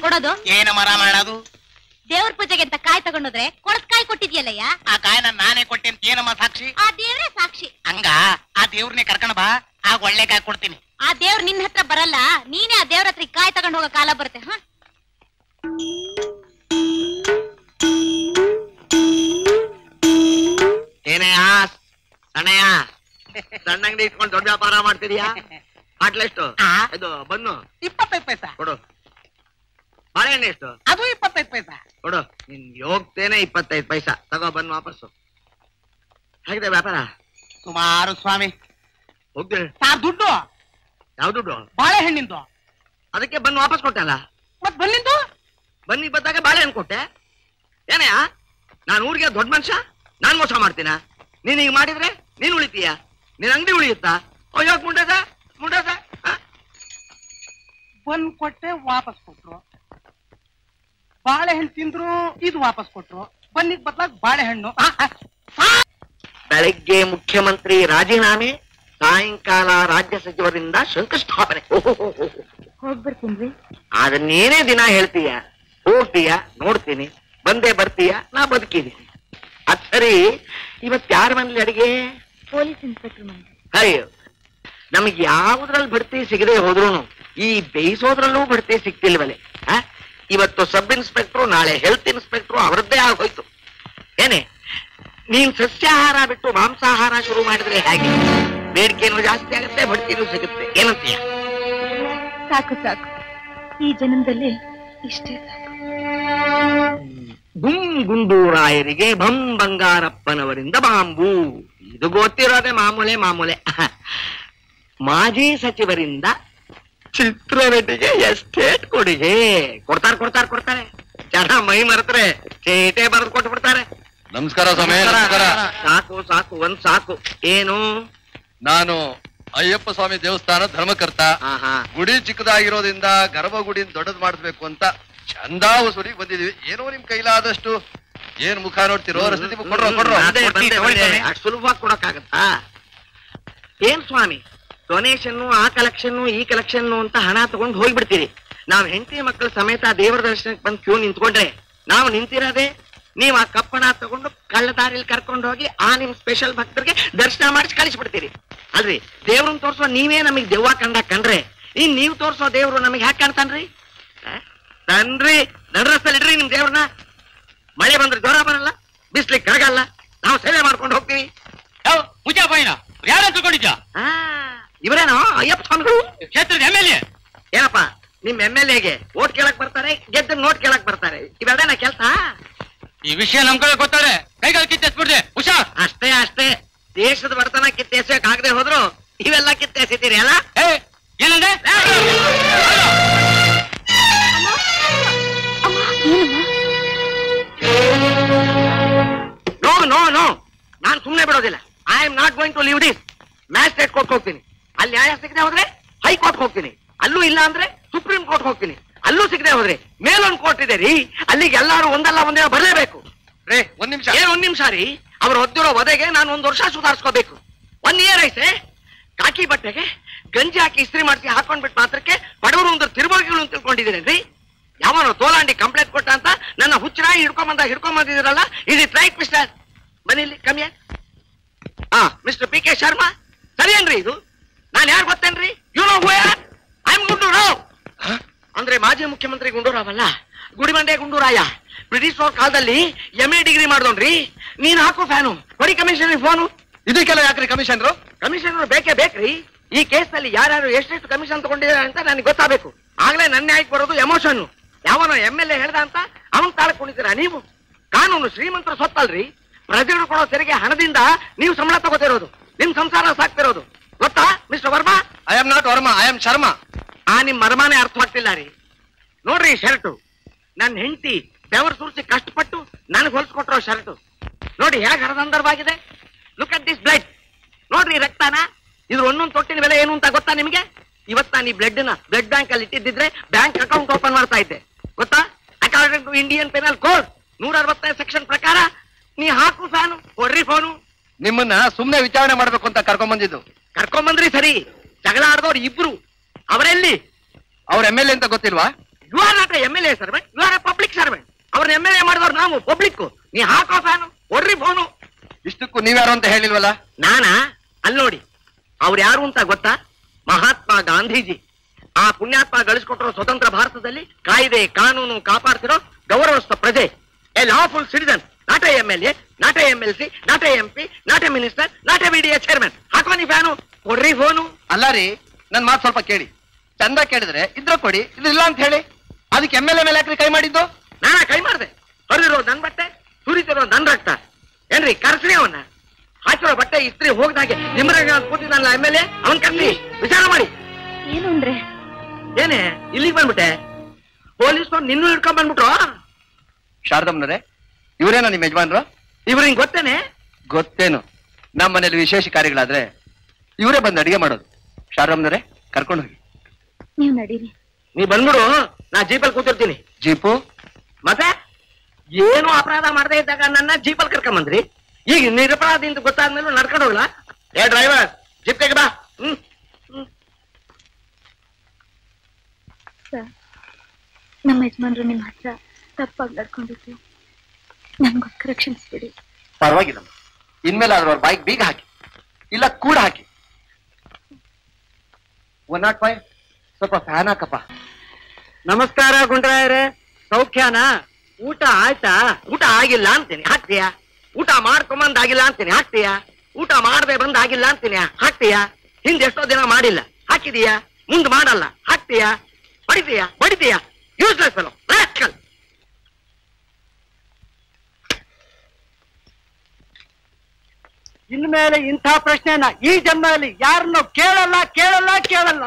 ಕೊಡೋದು ಏನಮ್ಮ ರಾಮಾಯಣದು ದೇವ್ರ ಪೂಜೆಗೆ ಅಂತ ಕಾಯಿ ತಗೊಂಡೋದ್ರೆ ಕೊಳತ್ ಕಾಯಿ ಕೊಟ್ಟಿದ್ಯಲ್ಲಯ್ಯ ಆ ಕಾಯನ ನಾನೇ ಕೊಟ್ಟೆ ಅಂತ ಏನಮ್ಮ ಸಾಕ್ಷಿ ಆ ದೇವ್ರೇ ಸಾಕ್ಷಿ ಹಂಗ ಆ ದೇವ್ರನ್ನೇ ಕರ್ಕೊಂಡ್ ಬಾ ಆಗ ಒಳ್ಳೆ ಕಾಯಿ ಕೊಡ್ತೀನಿ ಆ ದೇವ್ರ ನಿನ್ನ ಹತ್ರ ಬರಲ್ಲ ನೀನೇ ಆ ದೇವ್ರ ಹತ್ರ ಈ ಕಾಯಿ ತಗೊಂಡ್ ಹೋಗೋ ಕಾಲ ಬರುತ್ತೆ ಹ ಏನಯ್ಯ ಸಣ್ಣಯ್ಯ ಸಣ್ಣ ಅಂಗಡಿ ಇಟ್ಕೊಂಡು ದೊಡ್ಡ ವ್ಯಾಪಾರ ಮಾಡ್ತಿದ್ಯಾ ಬಾಟ್ಲೆಷ್ಟು ಆ? ಇದು ಬನ್ನು ಇಪ್ಪತ್ತೈದು ಪೈಸಾ ಕೊಡು ಬಾಳೆಹಣ್ಣು ಎಷ್ಟು ಅದು ಇಪ್ಪತ್ತೈದು ಪೈಸಾ ಕೊಡು ನಿನ್ ಹೋಗ್ತೇನೆ ಇಪ್ಪತ್ತೈದು ಪೈಸಾ ತಗೋ ಬನ್ನು ವಾಪಸ್ಸು ಹೇಗಿದೆ ವ್ಯಾಪಾರ ಸುಮಾರು ಸ್ವಾಮಿ ಹೋಗ್ದೆ ಸಾರ್ ದುಡ್ಡು ಯಾವ ದುಡ್ಡು ಬಾಳೆಹಣ್ಣಿಂದು ಅದಕ್ಕೆ ಬನ್ನು ವಾಪಸ್ ಕೊಟ್ಟಲ್ಲ ಮತ್ ಬಂದಿದ್ದು ಬನ್ನಿ ಬಂದಾಗ ಬಾಳೆಹಣ್ಣು ಕೊಟ್ಟೆ ಏನಯ್ಯ ನಾನು ಊರಿಗೆ ದೊಡ್ಡ ಮನುಷ್ಯ ನಾನ್ ಮೋಸ ಮಾಡ್ತೀನ ನೀನ್ ಈಗ ಮಾಡಿದ್ರೆ ನೀನ್ ಉಳಿತೀಯ ನಿನ್ ಅಂಗಡಿ ಉಳಿಯುತ್ತಾ ಅಯ್ಯೋಕ್ ಮುಂಡದ ಮುಂಡದ ಬಂದ್ ಕೊಟ್ಟೆ ವಾಪಸ್ ಕೊಟ್ರು ಬಾಳೆಹಣ್ಣು ತಿಂದ್ರು ಇದು ವಾಪಸ್ ಕೊಟ್ರು ಬನ್ನಿಗ್ ಬದ್ಲಾಗ್ ಬಾಳೆಹಣ್ಣು ಆ, ಆ, ಬೆಳಗ್ಗೆ ಮುಖ್ಯಮಂತ್ರಿ ರಾಜೀನಾಮೆ ಸಾಯಂಕಾಲ ರಾಜ್ಯ ಸಚಿವರಿಂದ ಶಂಕುಸ್ಥಾಪನೆ ಹೋಗ್ಬರ್ತೀನಿ ಅದನ್ನೇನೇ ದಿನ ಹೇಳ್ತೀಯ ಹೋಗ್ತೀಯ ನೋಡ್ತೀನಿ ಬಂದೇ ಬರ್ತೀಯ ನಾ ಬದುಕಿದ್ದೀನಿ ಅದ್ ಸರಿ ಇವತ್ ಯಾರ ಮನೇಲಿ ಅಡಿಗೆ ಪೊಲೀಸ್ ಇನ್ಸ್ಪೆಕ್ಟರ್ ಮನೆ ಅಯ್ಯೋ ನಮಗೆ ಯಾವುದ್ರಲ್ಲಿ ಬಡ್ತಿ ಸಿಗದೆ ಹೋದ್ರು ಈ ಬೇಯಿಸೋದ್ರಲ್ಲೂ ಬಡ್ತಿ ಸಿಕ್ತಿಲ್ವಲೆ ಆ? ಇವತ್ತು ಸಬ್ ಇನ್ಸ್ಪೆಕ್ಟ್ರು ನಾಳೆ ಹೆಲ್ತ್ ಇನ್ಸ್ಪೆಕ್ಟ್ರು ಅವರದ್ದೇ ಆಗೋಯ್ತು ಏನೇ ನೀನ್ ಸಸ್ಯಾಹಾರ ಬಿಟ್ಟು ಮಾಂಸಾಹಾರ ಶುರು ಮಾಡಿದ್ರೆ ಹೇಗೆ ಬೇಡಿಕೆನೂ ಜಾಸ್ತಿ ಆಗುತ್ತೆ ಬಡ್ತಿನೂ ಸಿಗುತ್ತೆ ಏನಂತೀಯ ಸಾಕು ಸಾಕು ಈ ಜನ್ಮದಲ್ಲಿ ಇಷ್ಟೇ ಸಾಕು ಗುಂ ಗುಂಡೂರಾಯರಿಗೆ ಭಂ ಬಂಗಾರಪ್ಪನವರಿಂದ ಬಾಂಬು ಇದು ಗೊತ್ತಿರೋದೆ ಮಾಮೂಲೆ ಮಾಮೂಲೆ ಮಾಜಿ ಸಚಿವರಿಂದ ಚಿತ್ರನಟಿಗೆ ಎಸ್ಟೇಟ್ ಕೊಡುಗೆ ಕೊಡ್ತಾರೆ ಕೊಡ್ತಾರೆ ಕೊಡ್ತಾರೆ ಜನ ಮೈ ಮರೆತ್ರೆ ಚೇಟೆ ಬರೆದು ಕೊಟ್ಟು ಬಿಡ್ತಾರೆ ನಮಸ್ಕಾರ ಸ್ವಾಮಿ ನಮಸ್ಕಾರ ಸಾಕು ಸಾಕು ಒಂದ್ ಸಾಕು ಏನು ನಾನು ಅಯ್ಯಪ್ಪ ಸ್ವಾಮಿ ದೇವಸ್ಥಾನ ಧರ್ಮಕರ್ತ ಆಹಾ ಗುಡಿ ಚಿಕ್ಕದಾಗಿರೋದ್ರಿಂದ ಗರ್ಭಗುಡಿ ದೊಡ್ಡದ್ ಮಾಡಿಸ್ಬೇಕು ಅಂತ ಚಂದಾ ವಸೂಲಿಗೆ ಬಂದಿದೀವಿ ಏನೋ ನಿಮ್ ಕೈಲಾದಷ್ಟು ಏನ್ ಮುಖ ನೋಡ್ತಿರೋ ರಸೀದಿ book ಕೊಡ್ರೋ ಕೊಡ್ರೋ ಅದೇ ಕೊಡ್ತೀನಿ, ಬಂದೆ, ತಗೊಳ್ಳಿ ಬಂದೆ. ಸ್ವಾಮಿ. ಅಷ್ಟ್ ಸುಲಭವಾಗಿ ಕೊಡಕ್ಕಾಗತ್ತಾ ಏನ್ ಸ್ವಾಮಿ ಡೊನೇಷನ್ ಆ ಕಲೆಕ್ಷನ್ ಈ ಕಲೆಕ್ಷನ್ ಅಂತ ಹಣ ತಗೊಂಡು ಹೋಗ್ಬಿಡ್ತೀರಿ ನಾವ್ ಹೆಂಡತಿ ಮಕ್ಕಳ ಸಮೇತ ದೇವರ ದರ್ಶನಕ್ಕೆ ಬಂದು ಕ್ಯೂ ನಿಂತ್ಕೊಂಡ್ರೆ ನಾವು ನಿಂತಿರೋದೇ ನೀವ್ ಆ ಕಪ್ಪಣ ತಗೊಂಡು ಕಳ್ಳ ದಾರಿಲಿ ಕರ್ಕೊಂಡು ಹೋಗಿ ಆ ನಿಮ್ ಸ್ಪೆಷಲ್ ಭಕ್ತರಿಗೆ ದರ್ಶನ ಮಾಡಿಸಿ ಕಳಿಸ್ಬಿಡ್ತೀರಿ ಅಲ್ರಿ ದೇವ್ರನ್ನ ತೋರ್ಸೋ ನೀವೇ ನಮಗ್ ದೆವ್ವ ಕಂಡ ಕಂಡ್ರೆ ಇನ್ ನೀವ್ ತೋರ್ಸೋ ದೇವ್ರು ನಮಗ್ ಹ್ಯಾಕ್ ಕಾಣ್ತಾನ್ರಿ ಆ? ತನ್ರಿ ನಡ್ರಸ್ತಲ್ಲಿ ಇಡ್ರಿ ನಿಮ್ ದೇವ್ರನ್ನ ಮಳೆ ಬಂದ್ರೆ ಜ್ವರ ಬರಲ್ಲ ಬಿಸ್ಲಿಕ್ಕೆ ಆಗಲ್ಲ ನಾವು ಸೇವೆ ಮಾಡ್ಕೊಂಡು ಹೋಗ್ತೀವಿ ಮುಜಾ ಬಾಯಿನ ಯಾರು ತಿಳ್ಕೊಂಡಿದ್ಯಾ ಆ, ಇವರೇನೋ ಅಯ್ಯಪ್ಪ ಸ್ವಾಮಿಗಳು ಕ್ಷೇತ್ರದ ಎಮ್ ಎಲ್ ಎ ಏನಪ್ಪ ನಿಮ್ ಎಮ್ ಎಲ್ ಎಗೆ ಓಟ್ ಕೇಳಕ್ ಬರ್ತಾರೆ ಗೆದ್ದ ನೋಟ್ ಕೇಳಕ್ ಬರ್ತಾರೆ ಇವೆರಡೇನ ಕೆಲ್ಸ ಈ ವಿಷಯ ನಮ್ ಕಡೆ ಗೊತ್ತಾರೆ ಕೈಗಾಲ್ ಕಿತ್ತೆಸ್ಬಿಡ್ದೆ ಹುಷಾರ್ ಅಷ್ಟೇ ಅಷ್ಟೇ ದೇಶದ ಬಡತನ ಕಿತ್ತೆಸಕ್ ಆಗದೆ ಹೋದ್ರು ಇವೆಲ್ಲ ಕಿತ್ತೆಸಿತೀರಿ ಅಲ್ಲ ಏ ಏನಂದ್ರೆ ನೋ ನೋ ನೋ ನಾನ್ ಸುಮ್ನೆ ಬಿಡೋದಿಲ್ಲ I am not going to leave this magistrate court ಹೋಗ್ತೀನಿ ಅಲ್ಲಿ ನ್ಯಾಯ ಸಿಗದೆ ಹೋದ್ರೆ ಹೈಕೋರ್ಟ್ ಹೋಗ್ತೀನಿ ಅಲ್ಲೂ ಇಲ್ಲ ಅಂದ್ರೆ ಸುಪ್ರೀಂ ಕೋರ್ಟ್ ಹೋಗ್ತೀನಿ ಅಲ್ಲೂ ಸಿಗದೆ ಹೋದ್ರೆ ಮೇಲೊಂದ್ ಕೋರ್ಟ್ ಇದೆ ರೀ ಅಲ್ಲಿಗೆ ಎಲ್ಲಾರು ಒಂದಲ್ಲ ಒಂದಿನ ಬರಲೇಬೇಕು ರೇ ಒಂದ್ ನಿಮಿಷ ಏನ್ ಒಂದ್ ನಿಮಿಷ ರೀ ಅವ್ರು ಒದ್ದಿರೋ ವಧೆಗೆ ನಾನು ಒಂದ್ ವರ್ಷ ಸುಧಾರಿಸ್ಕೋಬೇಕು ಒನ್ ಇಯರ್ ಐತೆ ಕಾಕಿ ಬಟ್ಟೆಗೆ ಗಂಜಿ ಹಾಕಿ ಇಸ್ತ್ರಿ ಮಾಡಿಸಿ ಹಾಕೊಂಡ್ಬಿಟ್ಟು ಮಾತ್ರಕ್ಕೆ ಬಡವರು ಒಂದು ತಿರುಬೋಗಿಗಳು ಅಂತ ತಿಳ್ಕೊಂಡಿದ್ದೀರೇನ್ರಿ ಯಾವನೋ ತೋಲಾಂಡಿ ಕಂಪ್ಲೇಂಟ್ ಕೊಟ್ಟ ಅಂತ ನನ್ನ ಹುಚ್ಚರಾಯಿ ಹಿಡ್ಕೊಂಬಂದ ಹಿಡ್ಕೊಂಬಂದಿದ್ದೀರಲ್ಲ ಇದು ರೈಟ್ ಮಿಸ್ಟರ್ ಬನ್ನಿಲ್ಲಿ ಕಮ್ಮಿ ಹಾ ಮಿಸ್ಟರ್ ಪಿ ಕೆ ಶರ್ಮಾ ಸರಿಯೇನ್ರಿ ಇದು ನಾನು ಯಾರು ಗೊತ್ತೇನ್ರಿ you know I am Gundu Rao ಅಂದ್ರೆ ಮಾಜಿ ಮುಖ್ಯಮಂತ್ರಿ ಗುಂಡೂರಾವ್ ಅಲ್ಲ ಗುಡಿಮಂಡೆ ಗುಂಡೂರಾಯ ಬ್ರಿಟಿಷ್ ಅವ್ರ ಕಾಲದಲ್ಲಿ ಎಂ ಎ ಡಿಗ್ರಿ ಮಾಡ್ದೋನ್ರಿ ನೀನ್ ಹಾಕೋ ಫ್ಯಾನು ಹೊಡಿ ಕಮಿಷನರ್ ಫೋನು ಇದಕ್ಕೆಲ್ಲ ಯಾಕ್ರಿ ಕಮಿಷನ್ರು ಕಮಿಷನರ್ ಬೇಕೇ ಬೇಕ್ರಿ ಈ ಕೇಸ್ ನಲ್ಲಿ ಯಾರ್ಯಾರು ಎಷ್ಟೆಷ್ಟು ಕಮಿಷನ್ ತಗೊಂಡಿದ್ದಾರೆ ಅಂತ ನನಗೆ ಗೊತ್ತಾಗಬೇಕು ಆಗ್ಲೇ ನನ್ನ ನ್ಯಾಯಕ್ಕೆ ಬರೋದು ಎಮೋಷನ್ ಯಾವನೋ ಎಂ ಎಲ್ ಎ ಹೇಳ್ದ ಅಂತ ಅವನ್ ತಾಳ್ಕೊಂಡಿದ್ದೀರಾ ನೀವು ಕಾನೂನು ಶ್ರೀಮಂತರ ಸೊತ್ತಲ್ರಿ ಪ್ರಜೆಗಳು ಕೊಡೋ ತೆರಿಗೆ ಹಣದಿಂದ ನೀವು ಸಂಬಳ ತಗೋತಿರೋದು ನಿಮ್ ಸಂಸಾರ ಸಾಕ್ತಿರೋದು ಗೊತ್ತಾ mister Varma I am not Varma I am Sharma ಆ ನಿಮ್ ಮರ್ಮಾನೇ ಅರ್ಥವಾಗ್ತಿಲ್ಲ ರೀ ನೋಡ್ರಿ ಶರ್ಟು ನನ್ನ ಹೆಂಡತಿ ಬೆವರು ಸುರಿಸಿ ಕಷ್ಟಪಟ್ಟು ನನಗೆ ಹೊಲ್ಸ್ಕೊಟ್ರೋ ಶರ್ಟು ನೋಡಿ ಹೇಗೆ ಹರದಂದರವಾಗಿದೆ ಲುಕ್ ಅಟ್ ದಿಸ್ ಬ್ಲಡ್ ನೋಡ್ರಿ ರಕ್ತನ ಇದ್ರ ಒಂದೊಂದು ತೊಟ್ಟಿನ ಬೆಲೆ ಏನು ಅಂತ ಗೊತ್ತಾ ನಿಮಗೆ ಇವತ್ತು ನಾನು ಈ ಬ್ಲಡ್ ನ ಬ್ಲಡ್ ಬ್ಯಾಂಕ್ ಅಲ್ಲಿ ಇಟ್ಟಿದ್ದಿದ್ರೆ ಬ್ಯಾಂಕ್ ಅಕೌಂಟ್ ಓಪನ್ ಮಾಡ್ತಾ ಇದ್ದೆ ಗೊತ್ತಾ according to Indian penal code ನೂರ ಅರವತ್ತೈದು ಸೆಕ್ಷನ್ ಪ್ರಕಾರ ನೀ ಹಾಕು ಫ್ಯಾನು ಕೊಡ್ರಿ ಫೋನು ನಿಮ್ಮನ್ನ ಸುಮ್ನೆ ವಿಚಾರಣೆ ಮಾಡ್ಬೇಕು ಅಂತ ಕರ್ಕೊಂಡ್ ಬಂದಿದ್ದು ಕರ್ಕೊಂಬಂದ್ರಿ ಸರಿ ಜಗಳ ಆಡ್ದವ್ರು ಇಬ್ರು ಅವರೆಲ್ಲಿ ಅವ್ರ ಎಮ್ ಎಲ್ ಎ ಅಂತ ಗೊತ್ತಿಲ್ವಾ you are not M L A servant you are a public servant ಅವ್ರನ್ನ ಎಂ ಎಲ್ ಎ ಮಾಡಿದವ್ರು ನಾವು ಪಬ್ಲಿಕ್ ನೀ ಹಾಕೋ ಫ್ಯಾನು ಕೊಡ್ರಿ ಫೋನು ಇಷ್ಟಕ್ಕೂ ನೀವ್ಯಾರು ಅಂತ ಹೇಳಿಲ್ವಲ್ಲ ನಾನಾ ಅಲ್ಲಿ ನೋಡಿ ಅವ್ರು ಯಾರು ಅಂತ ಗೊತ್ತಾ ಮಹಾತ್ಮ ಗಾಂಧೀಜಿ ಆ ಪುಣ್ಯಾತ್ಮ ಗಳಿಸ್ಕೊಟ್ಟಿರೋ ಸ್ವತಂತ್ರ ಭಾರತದಲ್ಲಿ ಕಾಯ್ದೆ ಕಾನೂನು ಕಾಪಾಡ್ತಿರೋ ಗೌರವಸ್ಥ ಪ್ರಜೆ a lawful citizen not M L A not M L C not M P not a minister not a B D A chairman ಹಾಕೋ ನೀ ಫ್ಯಾನು ಕೊಡ್ರಿ ಫೋನು ಅಲ್ಲ ರೀ ನನ್ ಮಾತು ಸ್ವಲ್ಪ ಕೇಳಿ ಚಂದ ಕೇಳಿದ್ರೆ ಇದ್ರ ಕೊಡಿ ಇದು ಇಲ್ಲ ಅಂತ ಹೇಳಿ ಅದಕ್ಕೆ ಎಮ್ ಎಲ್ ಎ ಮೇಲೆ ಯಾಕ್ರಿ ಕೈ ಮಾಡಿದ್ದು ನಾನ ಕೈ ಮಾಡ್ದೆ ಹೊರದಿರೋ ನನ್ ಬಟ್ಟೆ ಸುರಿತಿರೋ ನನ್ ರಕ್ತ ಏನ್ರಿ ಕರ್ಸ್ರಿ ಅವನ್ನ ಹಾಕಿರೋ ಬಟ್ಟೆ ಇಸ್ತ್ರಿ ಹೋಗ್ದಾಗೆ ನಿಮ್ರಾಗ ಕೂತಿದ್ದಾನಲ್ಲ ಎಮ್ ಎಲ್ ಎ ಅವನ್ ಕರ್ಸಿ ವಿಚಾರ ಮಾಡಿ ಏನು ಅಂದ್ರೆ ಏನೇ ಇಲ್ಲಿಗೆ ಬಂದ್ಬಿಟ್ಟೆ ಪೊಲೀಸ್ನವ್ರು ನಿನ್ನೂ ಹಿಡ್ಕೊಂಡ್ ಬಂದ್ಬಿಟ್ರು ಶಾರದಮ್ಮನರೇ ಇವರೇನ ನಿಮ್ ಯಜಮಾನ್ರು ಇವ್ರು ಹಿಂಗ್ ಗೊತ್ತೇನೆ ಗೊತ್ತೇನು ನಮ್ಮ ಮನೇಲಿ ವಿಶೇಷ ಕಾರ್ಯಗಳಾದ್ರೆ ಇವರೇ ಬಂದು ಅಡಿಗೆ ಮಾಡೋದು ಶಾರದಮ್ಮನರೇ ಕರ್ಕೊಂಡು ಹೋಗಿ ನೀವು ನಡೀರಿ ನೀ ಬಂದ್ಬಿಡು ನಾ ಜೀಪಲ್ಲಿ ಕೂತಿರ್ತೀನಿ ಜೀಪು ಮತ್ತೆ ಏನು ಅಪರಾಧ ಮಾಡದೇ ಇದ್ದಾಗ ನನ್ನ ಜೀಪಲ್ಲಿ ಕರ್ಕೊಂಬಂದ್ರಿ ಈಗ ನಿರಪರಾಧಿ ಅಂತ ಗೊತ್ತಾದ್ಮೇಲೆ ನಡ್ಕೊಂಡು ಹೋಗ್ಲಾ ಏ ಡ್ರೈವರ್ ಜೀಪ್ ತೆಗೆ ಬಾ ಹ್ಮ್ ಸರ್ ನಮ್ಮ ಯಜಮಾನ್ರು ನಿಮ್ಮ ಹತ್ರ ತಪ್ಪಾಗಿ ನಡ್ಕೊಂಡಿದ್ರು ನನ್ಗೋಸ್ಕರ ಕ್ಷಮಿಸ್ಬಿಡಿ ಪರವಾಗಿಲ್ಲ ಇನ್ಮೇಲೆ ಆದ್ರೂ ಅವ್ರ ಬೈಕ್ ಬೀಗ ಹಾಕಿ ಇಲ್ಲ ಕೂಡ ಹಾಕಿ ಒನ್ ನಾಟ್ ಫೈವ್ ಸ್ವಲ್ಪ ಫ್ಯಾನ್ ಹಾಕಪ್ಪ ನಮಸ್ಕಾರ ಗುಂಡ್ರಾಯರೇ ಸೌಖ್ಯನಾ ಊಟ ಆಯ್ತಾ ಊಟ ಆಗಿಲ್ಲ ಅಂತೀನಿ ಹಾಕ್ತೀಯಾ ಊಟ ಮಾಡ್ಕೊಂಬಂದ್ ಆಗಿಲ್ಲ ಅಂತೀನಿ ಹಾಕ್ತೀಯಾ ಊಟ ಮಾಡದೆ ಬಂದ್ ಆಗಿಲ್ಲ ಅಂತೀನಿ ಹಾಕ್ತೀಯಾ ಹಿಂದೆ ಎಷ್ಟೋ ದಿನ ಮಾಡಿಲ್ಲ ಹಾಕಿದೀಯಾ ಮುಂದ್ ಮಾಡಲ್ಲ ಹಾಕ್ತೀಯಾ ಬಡಿತೀಯಾ ಬಡಿತೀಯಾ ಯೂಸ್ಲೆಸ್ ಫೆಲೋ ರಾಸ್ಕಲ್ ಇನ್ಮೇಲೆ ಇಂಥ ಪ್ರಶ್ನೆನ ಈ ಜನ್ಮದಲ್ಲಿ ಯಾರನ್ನು ಕೇಳಲ್ಲ ಕೇಳಲ್ಲ ಕೇಳಲ್ಲ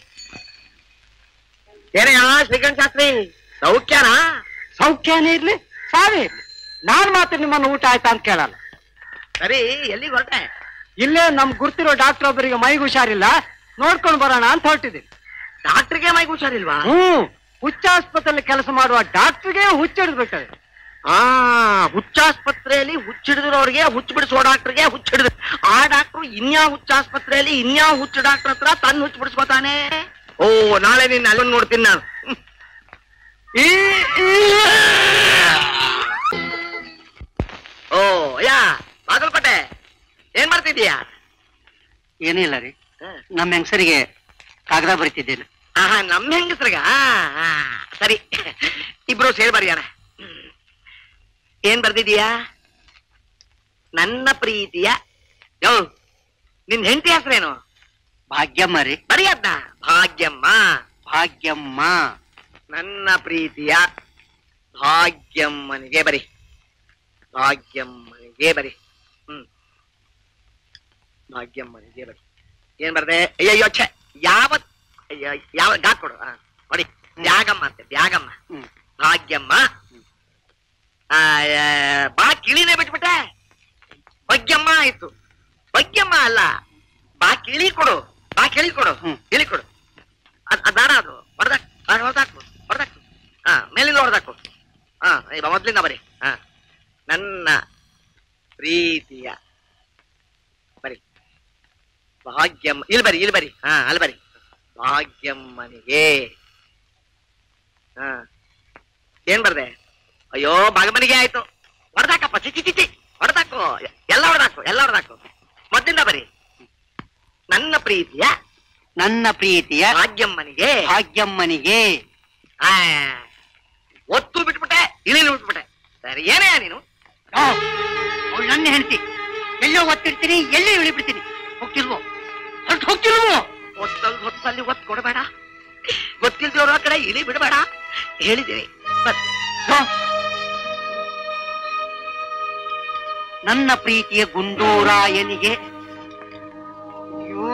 ಏನೇ ಶ್ರೀಕಂಠ ಶಾಸ್ತ್ರಿ ಸೌಖ್ಯನಾ ಸೌಖ್ಯನೇ ಇರ್ಲಿ ಸಾವೇ ಇರ್ಲಿ ನಾನ್ ಮಾತ್ರ ನಿಮ್ಮನ್ನು ಊಟ ಆಯ್ತಾ ಅಂತ ಕೇಳಲ್ಲ ಸರಿ ಎಲ್ಲಿಗೆ ಹೊರಟೆ ಇಲ್ಲೇ ನಮ್ ಗುರ್ತಿರೋ ಡಾಕ್ಟರ್ ಒಬ್ಬರಿಗೆ ಮೈಗೆ ಹುಷಾರಿಲ್ಲ ನೋಡ್ಕೊಂಡು ಬರೋಣ ಅಂತ ಹೊರಟಿದ್ದೀನಿ ಡಾಕ್ಟ್ರಿಗೆ ಮೈಗೆ ಹುಷಾರಿಲ್ವಾ ಹ್ಮ್ ಹುಚ್ಚಾಸ್ಪತ್ರೆಯಲ್ಲಿ ಕೆಲಸ ಮಾಡುವ ಡಾಕ್ಟರ್ಗೆ ಹುಚ್ಚಿಡ್ಬಿಟ್ಟದೆ ಆ ಹುಚ್ಚಾಸ್ಪತ್ರೆಯಲ್ಲಿ ಹುಚ್ಚಿಡಿದಿರೋರಿಗೆ ಹುಚ್ಚು ಬಿಡಿಸೋ ಡಾಕ್ಟರ್ಗೆ ಹುಚ್ಚಿಡಿದ ಆ ಡಾಕ್ಟ್ರು ಇನ್ಯಾವ ಹುಚ್ಚಾಸ್ಪತ್ರೆಯಲ್ಲಿ ಇನ್ಯಾವ ಹುಚ್ಚು ಡಾಕ್ಟರ್ ಹತ್ರ ತನ್ನ ಹುಚ್ಚು ಬಿಡಿಸ್ಕೊತಾನೆ ಓ ನಾಳೆ ನಿನ್ನ ಅಲ್ಲೊಂದು ನೋಡ್ತೀನಿ ನಾನು ಹ್ಮ್. ಈ ಈ- ಓ ಯಾ ಬಾಗಲಕೋಟೆ ಏನ್ ಮಾಡ್ತಿದ್ದೀಯಾ ಏನಿಲ್ಲ ರೀ ನಮ್ಮ ಹೆಂಗಸರಿಗೆ ಕಾಗದ ಬರಿತಿದ್ದೇನೆ ಆಹಾ ನಮ್ ಹೆಂಗಸ್ರಿಗ ಆ, ಆ, ಸರಿ ಇಬ್ರು ಸೇರಿ ಬರೆಯೋಣ ಏನ್ ಬರ್ದಿದೀಯಾ ನನ್ನ ಪ್ರೀತಿಯ ಯೋ ನಿನ್ ಹೆಂಡತಿ ಹೆಸರೇನು ಭಾಗ್ಯಮ್ಮ ರೀ ಬರೆಯದ್ನ ಭಾಗ್ಯಮ್ಮ ಭಾಗ್ಯಮ್ಮ ನನ್ನ ಪ್ರೀತಿಯ ಭಾಗ್ಯಮ್ಮನಿಗೆ ಬರಿ ಭಾಗ್ಯಮ್ಮನಿಗೆ ಬರಿ ಹ್ಮ್ ಭಾಗ್ಯಮ್ಮನಿಗೆ ಬರಿ ಏನ್ ಬರ್ದೆ ಅಯ್ಯಯ್ಯೋ ಛೆ ಯಾವತ್ ಅಯ್ಯೋ ಯಾವ ಗಾತ್ ಕೊಡು ಆ, ನೋಡಿ ತ್ಯಾಗಮ್ಮ ಅಂತೆ ತ್ಯಾಗಮ್ಮ ಹ್ಮ್. ಭಾಗ್ಯಮ್ಮ ಆ, ಆ, ಬಾ ಕಿಳಿನೇ ಬಿಟ್ಬಿಟ್ಟೆ ಭಾಗ್ಯಮ್ಮ ಆಯ್ತು ಭಾಗ್ಯಮ್ಮ ಅಲ್ಲ ಬಾ ಕಿಳಿ ಕೊಡು ಬಾ ಕಿಳಿ ಕೊಡು ಹ್ಮ್. ಕಿಳಿ ಕೊಡು ಅದ್ ಅದ್ ಬೇಡ ಅದು ಹೊಡೆದಾಕ್ ಹೊಡೆದಾಕು ಹೊಡೆದಾಕು ಹಾ ಮೇಲಿಂದ ಹೊಡೆದಾಕು ಹಾ ಈಗ ಮೊದ್ಲಿಂದ ಬರಿ ಹಾ ನನ್ನ ಪ್ರೀತಿಯ ಬರಿ ಭಾಗ್ಯಮ್ಮ ಇಲ್ಲಿ ಬರಿ ಇಲ್ಲಿ ಬರಿ ಹಾ ಅಲ್ಲಿ ಬರಿ ಭಾಗ್ಯಮ್ಮನಿಗೆ ಹಾ ಏನ್ ಬರ್ದೆ ಅಯ್ಯೋ ಭಾಗಮ್ಮನಿಗೆ ಆಯ್ತು ಹೊಡೆದಾಕಪ್ಪ ಚಿಚಿ ಚಿಚಿ ಹೊಡೆದಾಕು ಎಲ್ಲ ಹೊಡೆದಾಕು ಎಲ್ಲ ಹೊಡೆದಾಕು ಮೊದ್ಲಿಂದ ಬರಿ ನನ್ನ ಪ್ರೀತಿಯ ನನ್ನ ಪ್ರೀತಿಯ ಭಾಗ್ಯಮ್ಮನಿಗೆ ಭಾಗ್ಯಮ್ಮನಿಗೆ ಆ, ಒತ್ತು ಬಿಟ್ಬಿಟ್ಟೆ ಇಳಿಲು ಬಿಟ್ಬಿಟ್ಟೆ ಸರಿ ಏನೇ ನೀನು ಅವಳು ನನ್ನ ಹೆಂಡತಿ ಎಲ್ಲೋ ಒತ್ತಿರ್ತೀನಿ ಎಲ್ಲಿ ಇಳಿಬಿಡ್ತೀನಿ ಹೋಗ್ತಿಲ್ವೋ ಹೊರಟು ಹೋಗ್ತಿಲ್ವೋ ಒತ್ತಲ್ಲಿ ಹೊತ್ತಲ್ಲಿ ಒತ್ತು ಕೊಡಬೇಡ ಗೊತ್ತಿಲ್ದಿರೋ ಕಡೆ ಇಳಿ ಬಿಡಬೇಡ ಹೇಳಿದ್ದೀನಿ ಬಸ್ ಹೋ. ನನ್ನ ಪ್ರೀತಿಯ ಗುಂಡೂರಾಯನಿಗೆ ಅಯ್ಯೋ!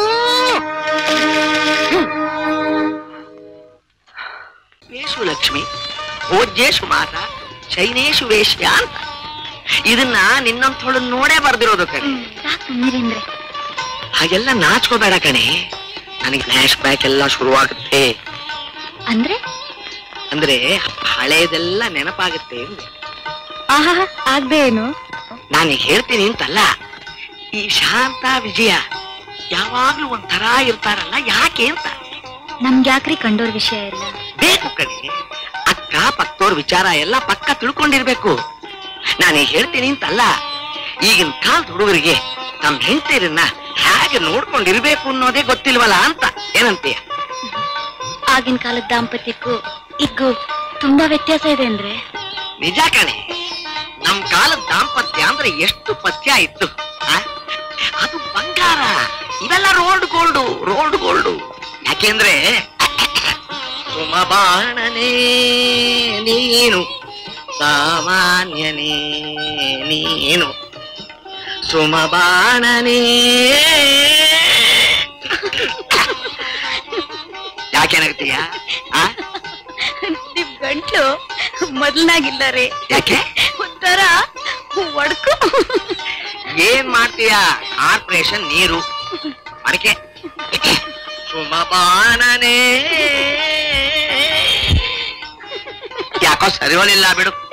ವೇಷು ಲಕ್ಷ್ಮಿ ಭೋಜ್ಯೇಶು ಮಾತ ಶೈನೇಶು ವೇಶ್ಯ ಅಂತ ಇದನ್ನ ನಿನ್ನಂಥೋಳು ನೋಡೇ ಬರ್ದಿರೋದು ಕಣೆ ಸಾಕು ನೀರೇಂದ್ರೆ ಹಾಗೆಲ್ಲ ನಾಚ್ಕೋಬೇಡ ಕಣೆ ನನಗೆ ಫ್ಲಾಶ್ ಬ್ಯಾಕ್ ಎಲ್ಲ ಶುರುವಾಗುತ್ತೆ ಅಂದ್ರೆ ಅಂದ್ರೆ ಹಳೇದೆಲ್ಲ ನೆನಪಾಗುತ್ತೆ ಅಂದೆ ಆಹಾ ಆಗ್ಬೇ ಏನು ನಾನು ಹೇಳ್ತೀನಿ ಅಂತಲ್ಲ ಈ ಶಾಂತ ವಿಜಯ ಯಾವಾಗ್ಲೂ ಒಂಥರ ಇರ್ತಾರಲ್ಲ ಯಾಕೆ ಅಂತ ನಮ್ಗೆ ಯಾಕ್ರಿ ಕಂಡೋರ್ ವಿಷಯ ಎಲ್ಲ ಬೇಕು ಕಣೆ ಅಕ್ಕ ಪಕ್ತೋರ್ ವಿಚಾರ ಎಲ್ಲ ಪಕ್ಕ ತಿಳ್ಕೊಂಡಿರ್ಬೇಕು ನಾನೀಗ ಹೇಳ್ತೀನಿ ಅಂತಲ್ಲ ಈಗಿನ ಕಾಲದ ಹುಡುಗರಿಗೆ ತಮ್ಮ ಹೆಂಡತಿರನ್ನ ಹೇಗೆ ನೋಡ್ಕೊಂಡಿರ್ಬೇಕು ಅನ್ನೋದೇ ಗೊತ್ತಿಲ್ವಲ್ಲ ಅಂತ ಏನಂತೀಯ ಆಗಿನ ಕಾಲದ ದಾಂಪತ್ಯಕ್ಕೂ ಇಗ್ಗೂ ತುಂಬಾ ವ್ಯತ್ಯಾಸ ಇದೆ ಅಂದ್ರೆ ನಿಜ ಕಣೆ ನಮ್ ಕಾಲದ ದಾಂಪತ್ಯ ಅಂದ್ರೆ ಎಷ್ಟು ಪಥ್ಯ ಇತ್ತು ಆ? ಅದು ಬಂಗಾರ ಇವೆಲ್ಲ ರೋಲ್ಡ್ ಗೋಲ್ಡು ರೋಲ್ಡ್ ಗೋಲ್ಡು ಯಾಕೆಂದ್ರೆ ಸುಮಬಾಣನೇ ನೀನು ಸಾಮಾನ್ಯನೇ ನೀನು ಸುಮಬಾಣನೇ ಯಾಕೆ ನಗ್ತೀಯ ಆ ನಿಮ್ ಗಂಟ್ಲು ಮೊದಲ್ನಾಗಿಲ್ಲ ರೀ ಯಾಕೆ ಒಂಥರ ಒಡ್ಕು ಏನ್ ಮಾಡ್ತೀಯ ಕಾರ್ಪೊರೇಷನ್ ನೀರು ಅಡಿಕೆ ಸುಮಬಾನನೇ ಯಾಕೋ ಸರಿ ಹೋಲಿಲ್ಲ ಬಿಡು